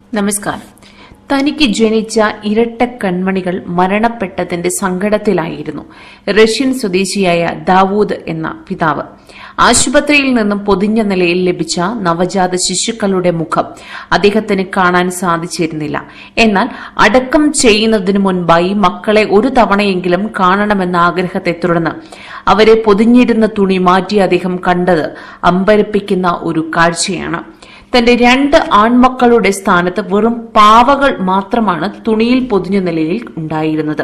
നമസ്കാരം തനിക്ക് ജനിച്ച ഇരട്ട കൺമണികൾ മരണപ്പെട്ടതിന്റെ സങ്കടത്തിലായിരുന്നു റഷ്യൻ സ്വദേശിയായ ദാവൂദ് എന്ന പിതാവ് ആശുപത്രിയിൽ നിന്നും പൊതിഞ്ഞ നിലയിൽ ലഭിച്ച നവജാത ശിശുക്കളുടെ മുഖം അദ്ദേഹത്തിന് കാണാൻ സാധിച്ചിരുന്നില്ല എന്നാൽ അടക്കം ചെയ്യുന്നതിനു മുൻപായി മക്കളെ ഒരു തവണയെങ്കിലും കാണണമെന്ന ആഗ്രഹത്തെ തുടർന്ന് അവരെ പൊതിഞ്ഞിരുന്ന തുണി മാറ്റി അദ്ദേഹം കണ്ടത് അമ്പരപ്പിക്കുന്ന ഒരു കാഴ്ചയാണ് തന്റെ രണ്ട് ആൺമക്കളുടെ സ്ഥാനത്ത് വെറും പാവകൾ മാത്രമാണ് തുണിയിൽ പൊതിഞ്ഞ നിലയിൽ ഉണ്ടായിരുന്നത്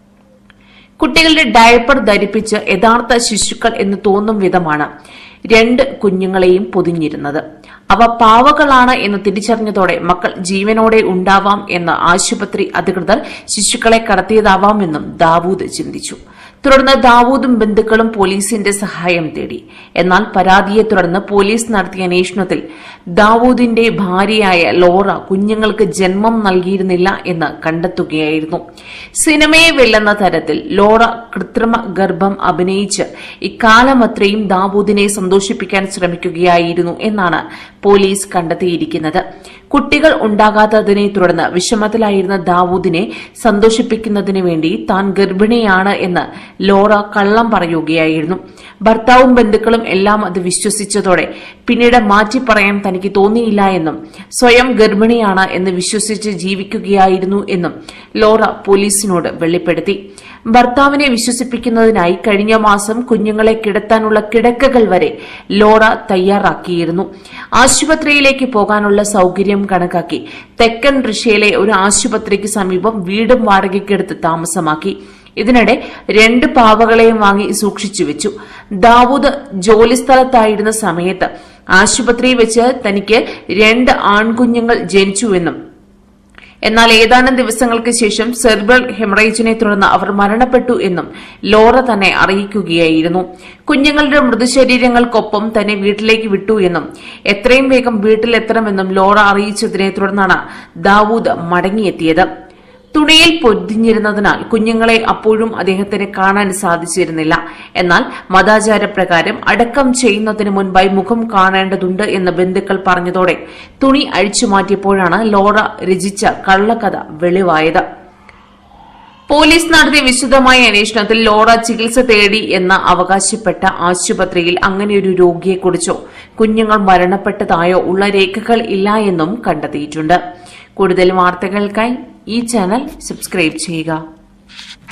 കുട്ടികളുടെ ഡയപ്പർ ധരിപ്പിച്ച് യഥാർത്ഥ ശിശുക്കൾ എന്ന് തോന്നും വിധമാണ് രണ്ട് കുഞ്ഞുങ്ങളെയും പൊതിഞ്ഞിരുന്നത് അവ പാവകളാണ് എന്ന് തിരിച്ചറിഞ്ഞതോടെ മക്കൾ ജീവനോടെ ഉണ്ടാവാം എന്ന് ആശുപത്രി അധികൃതർ ശിശുക്കളെ കടത്തിയതാവാമെന്നും ദാവൂദ് ചിന്തിച്ചു തുടർന്ന് ദാവൂദും ബന്ധുക്കളും പോലീസിന്റെ സഹായം തേടി എന്നാൽ പരാതിയെ തുടർന്ന് പോലീസ് നടത്തിയ അന്വേഷണത്തിൽ ദാവൂദിന്റെ ഭാര്യയായ ലോറ കുഞ്ഞുങ്ങൾക്ക് ജന്മം നൽകിയിരുന്നില്ല എന്ന് കണ്ടെത്തുകയായിരുന്നു സിനിമയെ വെല്ലുന്ന തരത്തിൽ ലോറ കൃത്രിമ ഗർഭം അഭിനയിച്ച് ഇക്കാലമത്രയും ദാവൂദിനെ സന്തോഷിപ്പിക്കാൻ ശ്രമിക്കുകയായിരുന്നു എന്നാണ് പോലീസ് കണ്ടെത്തിയിരിക്കുന്നത് കുട്ടികൾ ഉണ്ടാകാത്തതിനെ തുടർന്ന് വിഷമത്തിലായിരുന്ന ദാവൂദിനെ സന്തോഷിപ്പിക്കുന്നതിന് വേണ്ടി താൻ ഗർഭിണിയാണ് എന്ന് ലോറ കള്ളം പറയുകയായിരുന്നു ഭർത്താവും ബന്ധുക്കളും എല്ലാം അത് വിശ്വസിച്ചതോടെ പിന്നീട് മാറ്റി പറയാൻ തനിക്ക് തോന്നിയില്ല എന്നും സ്വയം ഗർഭിണിയാണ് എന്ന് വിശ്വസിച്ച് ജീവിക്കുകയായിരുന്നു എന്നും ലോറ പോലീസിനോട് വെളിപ്പെടുത്തി ഭർത്താവിനെ വിശ്വസിപ്പിക്കുന്നതിനായി കഴിഞ്ഞ മാസം കുഞ്ഞുങ്ങളെ കിടത്താനുള്ള കിടക്കകൾ വരെ ലോറ തയ്യാറാക്കിയിരുന്നു ആശുപത്രിയിലേക്ക് പോകാനുള്ള സൌകര്യം കണക്കാക്കി തെക്കൻ റഷ്യയിലെ ഒരു ആശുപത്രിക്ക് സമീപം വീടും വാടകയ്ക്കെടുത്ത് താമസമാക്കി ഇതിനിടെ രണ്ട് പാവകളെയും വാങ്ങി സൂക്ഷിച്ചു വെച്ചു ദാവൂദ് ജോലിസ്ഥലത്തായിരുന്ന സമയത്ത് ആശുപത്രിയിൽ വെച്ച് തനിക്ക് രണ്ട് ആൺകുഞ്ഞുങ്ങൾ ജനിച്ചുവെന്നും എന്നാൽ ഏതാനും ദിവസങ്ങൾക്ക് ശേഷം സെർബൽ ഹെമറേജിനെ തുടർന്ന് അവർ മരണപ്പെട്ടു എന്നും ലോറ തന്നെ അറിയിക്കുകയായിരുന്നു കുഞ്ഞുങ്ങളുടെ മൃതശരീരങ്ങൾക്കൊപ്പം തന്നെ വീട്ടിലേക്ക് വിട്ടു എന്നും എത്രയും വേഗം വീട്ടിലെത്തണമെന്നും ലോറ അറിയിച്ചതിനെ തുടർന്നാണ് ദാവൂദ് മടങ്ങിയെത്തിയത് തുണിയിൽ പൊതിഞ്ഞിരുന്നതിനാൽ കുഞ്ഞുങ്ങളെ അപ്പോഴും അദ്ദേഹത്തിന് കാണാൻ സാധിച്ചിരുന്നില്ല എന്നാൽ മതാചാരപ്രകാരം അടക്കം ചെയ്യുന്നതിന് മുൻപായി മുഖം കാണേണ്ടതുണ്ട് എന്ന് ബന്ധുക്കൾ പറഞ്ഞതോടെ തുണി അഴിച്ചുമാറ്റിയപ്പോഴാണ് ലോറ രചിച്ച കള്ളക്കഥ വെളിവായത് പോലീസ് നടത്തിയ വിശദമായ അന്വേഷണത്തിൽ ലോറ ചികിത്സ തേടി എന്ന് അവകാശപ്പെട്ട ആശുപത്രിയിൽ അങ്ങനെയൊരു രോഗിയെക്കുറിച്ചോ കുഞ്ഞുങ്ങൾ മരണപ്പെട്ടതായോ ഉള്ള രേഖകൾ ഇല്ല എന്നും കണ്ടെത്തിയിട്ടുണ്ട് കൂടുതൽ വാർത്തകൾക്കായി ഈ ചാനൽ സബ്സ്ക്രൈബ് ചെയ്യുക